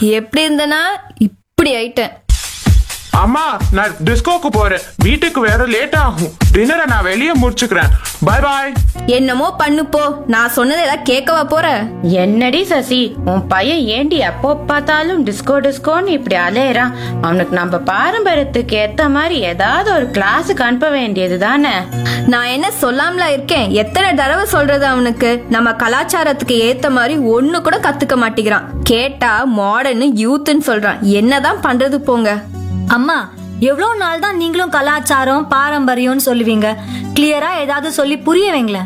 எப்படி இருந்தனா இப்படி ஆயிட்டேன் அம்மா நான் டிஸ்கோக்கு போறேன் வீட்டுக்கு வேற லேட் ஆகும் டின்னரை நான் வெளியே முடிச்சுக்கிறேன் பை பாய் என்னமோ பண்ணு போ நான் சொன்னதை எல்லாம் கேட்கவா போற என்னடி சசி உன் பையன் ஏண்டி எப்போ பார்த்தாலும் டிஸ்கோ டிஸ்கோன்னு இப்படி அலையறான் அவனுக்கு நம்ம பாரம்பரியத்துக்கு ஏத்த மாதிரி ஏதாவது ஒரு கிளாஸுக்கு அனுப்ப வேண்டியது தானே நான் என்ன சொல்லாமலா இருக்கேன் எத்தனை தடவை சொல்றது அவனுக்கு நம்ம கலாச்சாரத்துக்கு ஏத்த மாதிரி ஒண்ணு கூட கத்துக்க மாட்டேங்கிறான் கேட்டா மாடர்ன் யூத்னு சொல்றான் என்னதான் பண்றது போங்க அம்மா எவ்வளவு நாள் தான் நீங்களும் கலாச்சாரம் பாரம்பரியம்னு சொல்லுவீங்க கிளியரா ஏதாவது சொல்லி புரிய வைங்களேன்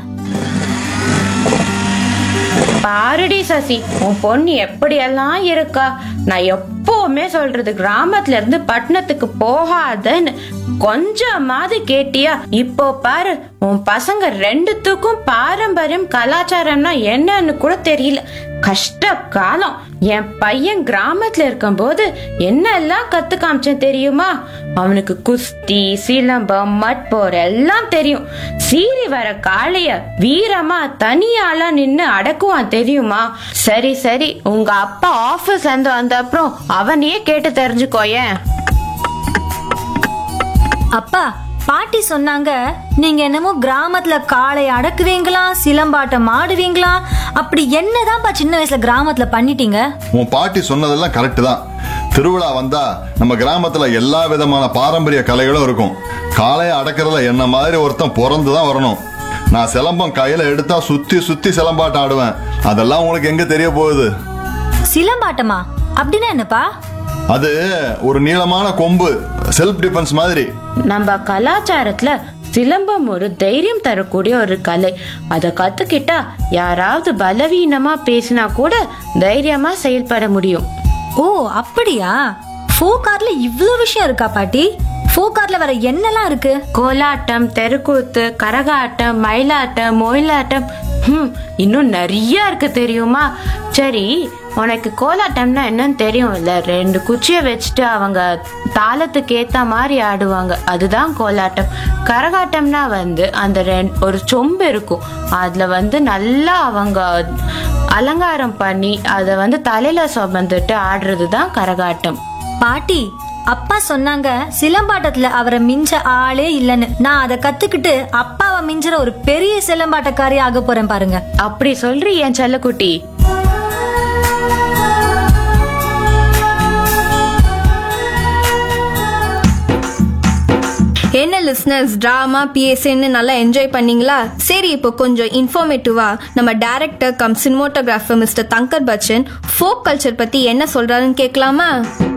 பாருடி சசி உன் பொண்ணு எப்படியெல்லாம் இருக்கா நான் எப்பவுமே சொல்றது கிராமத்துல இருந்து பட்டணத்துக்கு போகாதன்னு கொஞ்சமாவது கேட்டியா இப்போ பாரு உன் பசங்க ரெண்டுத்துக்கும் பாரம்பரியம் கலாச்சாரம்னா என்னன்னு கூட தெரியல கஷ்ட காலம் என் பையன் கிராமத்துல இருக்கும்போது என்னெல்லாம் கத்து காமிச்சேன் தெரியுமா அவனுக்கு குஸ்தி சிலம்பம் மட்போர் எல்லாம் தெரியும் சீறி வர காளைய வீரமா தனியால நின்னு அடக்குவான் தெரியுமா சரி சரி உங்க அப்பா ஆபீஸ்ல இருந்து வந்த அப்புறம் அவனையே கேட்டு தெரிஞ்சுக்கோயேன் அப்பா பாட்டி சொன்னாங்க நீங்க என்னமோ கிராமத்துல காளை அடக்குவீங்களா சிலம்பாட்டம் ஆடுவீங்களா அப்படி என்னதான்ப்பா சின்ன வயசுல கிராமத்துல பண்ணிட்டீங்க உன் பாட்டி சொன்னதெல்லாம் கரெக்ட் தான் திருவிழா வந்தா நம்ம கிராமத்துல எல்லா விதமான பாரம்பரிய கலைகளும் இருக்கும் காளைய அடக்கிறதுல என்ன மாதிரி ஒருத்தன் பிறந்து தான் வரணும் நான் சிலம்பம் கையில எடுத்தா சுத்தி சுத்தி சிலம்பாட்டம் ஆடுவேன் அதெல்லாம் உங்களுக்கு எங்க தெரிய போகுது சிலம்பாட்டமா அப்படின்னா என்னப்பா அது ஒரு நீளமான கொம்பு செல்ஃப் டிஃபென்ஸ் மாதிரி நம்ம கலாச்சாரத்துல சிலம்பம் ஒரு தைரியம் தரக்கூடிய ஒரு கலை அத கத்துக்கிட்டா யாராவது பலவீனமா பேசினா கூட தைரியமா செயல்பட முடியும் ஓ அப்படியா ஃபோக் ஆர்ட்ல இவ்ளோ விஷயம் இருக்கா பாட்டி ஃபோக் ஆர்ட்ல வேற என்னெல்லாம் இருக்கு கோலாட்டம் தெருக்கூத்து கரகாட்டம் மயிலாட்டம் மொயிலாட்டம் ஹம், இன்னும் நிறைய இருக்கு தெரியுமா சரி உனக்கு கோலாட்டம்னா என்னன்னு தெரியும் இல்ல ரெண்டு குச்சியை வச்சுட்டு அவங்க தாளத்துக்கு ஏத்த மாதிரி ஆடுவாங்க அதுதான் கோலாட்டம் கரகாட்டம்னா வந்து அந்த ரெண்டு ஒரு சொம்பு இருக்கும் அதுல வந்து நல்லா அவங்க அலங்காரம் பண்ணி அதை வந்து தலையில சுமந்துட்டு ஆடுறது தான் கரகாட்டம் பாட்டி அப்பா சொன்னாங்க சிலம்பாட்டத்துல அவரை மிஞ்ச ஆளே இல்லைன்னு நான் அதை கத்துக்கிட்டு அப்பாவை மிஞ்சுற ஒரு பெரிய சிலம்பாட்டக்காரி ஆக போறேன் பாருங்க அப்படி சொல்றி என் செல்லக்குட்டி என்ன லிஸ்னர்ஸ் டிராமா பிஎஸ்ஏன்னு நல்லா என்ஜாய் பண்ணீங்களா சரி இப்போ கொஞ்சம் இன்ஃபார்மேட்டிவா நம்ம director cum cinematographer mister Thangar Bachan folk culture பத்தி என்ன சொல்றாருன்னு கேட்கலாமா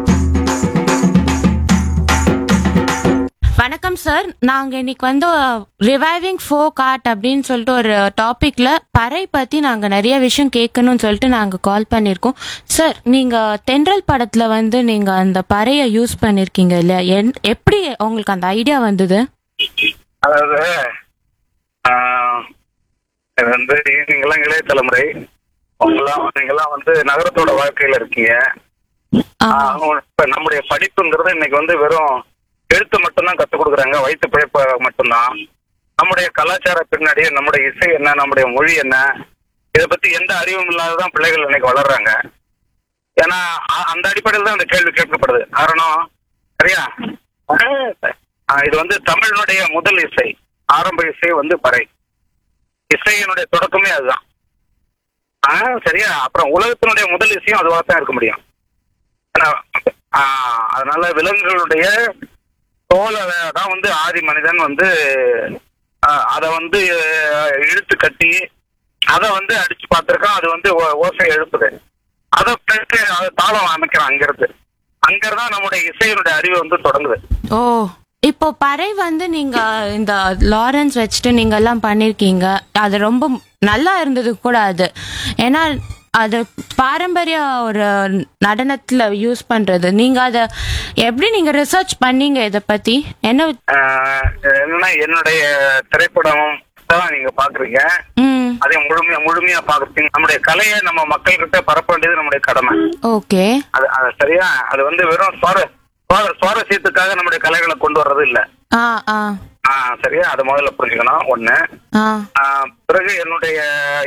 வணக்கம் சார் நாங்க இன்னைக்கு வந்து ரிவைவிங் ஃபோக் ஆர்ட் அப்படின்னு சொல்லிட்டு ஒரு டாபிக்ல பறை பத்தி நாங்க நிறைய விஷயம் கேட்கணும்னு சொல்லிட்டு நாங்க கால் பண்ணிருக்கோம் சார் நீங்க தென்றல் படத்துல வந்து நீங்க அந்த பறைய யூஸ் பண்ணிருக்கீங்க இல்லையா என்- எப்படி உங்களுக்கு அந்த ஐடியா வந்தது அதாவது ஆஹ், இது வந்து நீங்களாம் இளைய தலைமுறை உங்களாம் நீங்களாம் வந்து நகரத்தோட வாழ்க்கையில இருக்கீங்க ஆஹ், இப்ப நம்முடைய படிப்புங்கிறது இன்னைக்கு வந்து வெறும் எழுத்து மட்டும்தான் கத்துக் கொடுக்குறாங்க வயிற்று பிழைப்ப மட்டும்தான் நம்முடைய கலாச்சார பின்னாடி நம்முடைய இசை என்ன நம்முடைய மொழி என்ன இதை பத்தி எந்த அறிவும் இல்லாததான் பிள்ளைகள் இன்னைக்கு வளர்றாங்க ஏன்னா அ- அந்த அடிப்படையில் தான் இந்த கேள்வி கேட்கப்படுது காரணம் சரியா ஆஹ் இது வந்து தமிழனுடைய முதல் இசை ஆரம்ப இசை வந்து பறை இசையினுடைய தொடக்கமே அதுதான் ஆஹ் சரியா அப்புறம் உலகத்தினுடைய முதல் இசையும் அதுவாக தான் இருக்க முடியும் ஏன்னா, ஆஹ் அதனால விலங்குகளுடைய தோலை தான் வந்து ஆதி மனிதன் வந்து அதை வந்து அஹ், இழுத்து கட்டி அதை வந்து அடிச்சு பார்த்திருக்கான் அது வந்து ஓ- ஓசை எழுப்புது அதை பிறகு அதை தாளம் அமைக்கிறான் அங்கிருந்து அங்கிருந்தான் நம்முடைய இசையினுடைய அறிவு வந்து தொடங்குது ஓ இப்போ பறை வந்து நீங்க இந்த லாரன்ஸ் வச்சுட்டு நீங்க எல்லாம் பண்ணிருக்கீங்க அது ரொம்ப நல்லா இருந்தது கூட அது ஏன்னா அது பாரம்பரிய ஒரு நடனத்துல யூஸ் பண்றது நீங்க அத எப்படி நீங்க ரிசர்ச் பண்ணீங்க இத பத்தி என்ன ஆஹ் என்னன்னா என்னுடைய திரைப்படம் தான் நீங்க பாக்குறீங்க ம் அதை முழுமையா முழுமையா பாக்குறீங்க நம்முடைய கலையை நம்ம மக்கள் கிட்ட பரப்ப வேண்டியது நம்முடைய கடமை ஓகே அது அது சரியா அது வந்து வெறும் சுவார சுவார- சுவாரஸ்யத்துக்காக நம்முடைய கலைகளை கொண்டு வர்றது இல்ல ஆ ஆ ஆஹ் சரியா அதை முதல்ல புரிஞ்சுக்கணும் ஒண்ணு ஆ ஆஹ் பிறகு என்னுடைய